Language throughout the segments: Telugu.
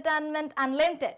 ఎంటర్టైన్మెంట్ అన్లిమిటెడ్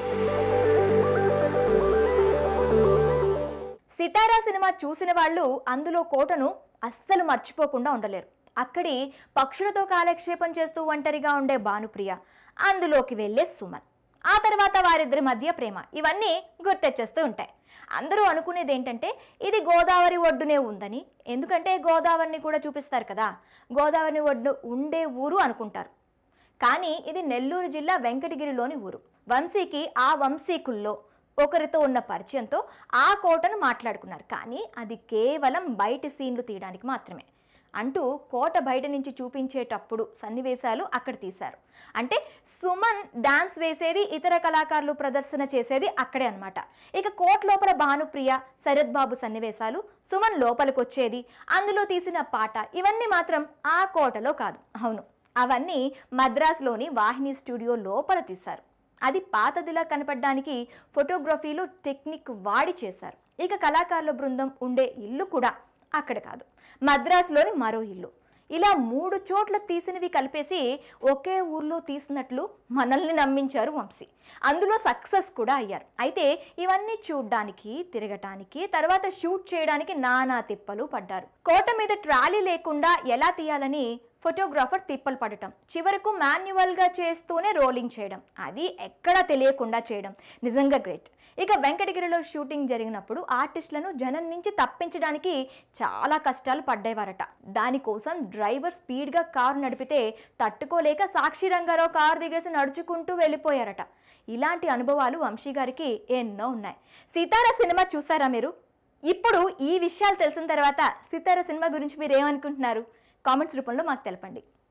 సితారా సినిమా చూసిన వాళ్ళు అందులో కోటను అస్సలు మర్చిపోకుండా ఉండలేరు అక్కడి పక్షులతో కాలక్షేపం చేస్తూ ఒంటరిగా ఉండే భానుప్రియ అందులోకి వెళ్ళే సుమన్ ఆ తర్వాత వారిద్దరి మధ్య ప్రేమ ఇవన్నీ గుర్తొచ్చేస్తూ ఉంటాయి అందరూ అనుకునేది ఏంటంటే ఇది గోదావరి ఒడ్డునే ఉందని ఎందుకంటే గోదావరిని కూడా చూపిస్తారు కదా గోదావరి ఒడ్డు ఉండే ఊరు అనుకుంటారు కానీ ఇది నెల్లూరు జిల్లా వెంకటగిరిలోని ఊరు వంశీకి ఆ వంశీకుల్లో ఒకరితో ఉన్న పరిచయంతో ఆ కోటను మాట్లాడుకున్నారు కానీ అది కేవలం బయటి సీన్లు తీయడానికి మాత్రమే అంటూ కోట బయట నుంచి చూపించేటప్పుడు సన్నివేశాలు అక్కడ తీశారు అంటే సుమన్ డాన్స్ వేసేది ఇతర కళాకారులు ప్రదర్శన చేసేది అక్కడే అన్నమాట ఇక కోట లోపల భానుప్రియ శరత్ బాబు సన్నివేశాలు సుమన్ లోపలికి వచ్చేది అందులో తీసిన పాట ఇవన్నీ మాత్రం ఆ కోటలో కాదు అవును అవన్నీ మద్రాసులోని వాహిని స్టూడియో లోపల తీశారు అది పాతదిలా కనపడడానికి ఫోటోగ్రఫీలో టెక్నిక్ వాడి చేశారు ఇక కళాకారుల బృందం ఉండే ఇల్లు కూడా అక్కడ కాదు మద్రాసులోని మరో ఇల్లు ఇలా మూడు చోట్ల తీసినవి కలిపేసి ఒకే ఊర్లో తీసినట్లు మనల్ని నమ్మించారు వంశీ అందులో సక్సెస్ కూడా అయ్యారు అయితే ఇవన్నీ చూడ్డానికి తిరగటానికి తర్వాత షూట్ చేయడానికి నానా తిప్పలు పడ్డారు కోట మీద ట్రాలీ లేకుండా ఎలా తీయాలని ఫోటోగ్రాఫర్ తిప్పలు పడటం చివరకు మాన్యువల్గా చేస్తూనే రోలింగ్ చేయడం అది ఎక్కడా తెలియకుండా చేయడం నిజంగా గ్రేట్ ఇక వెంకటగిరిలో షూటింగ్ జరిగినప్పుడు ఆర్టిస్టులను జనం నుంచి తప్పించడానికి చాలా కష్టాలు పడ్డేవారట దానికోసం డ్రైవర్ స్పీడ్గా కారు నడిపితే తట్టుకోలేక సాక్షి రంగారావు కారు దిగేసి నడుచుకుంటూ వెళ్ళిపోయారట ఇలాంటి అనుభవాలు వంశీ గారికి ఎన్నో ఉన్నాయి సీతారా సినిమా చూసారా మీరు ఇప్పుడు ఈ విషయాలు తెలిసిన తర్వాత సీతారా సినిమా గురించి మీరు ఏమనుకుంటున్నారు కామెంట్స్ రూపంలో మాకు తెలపండి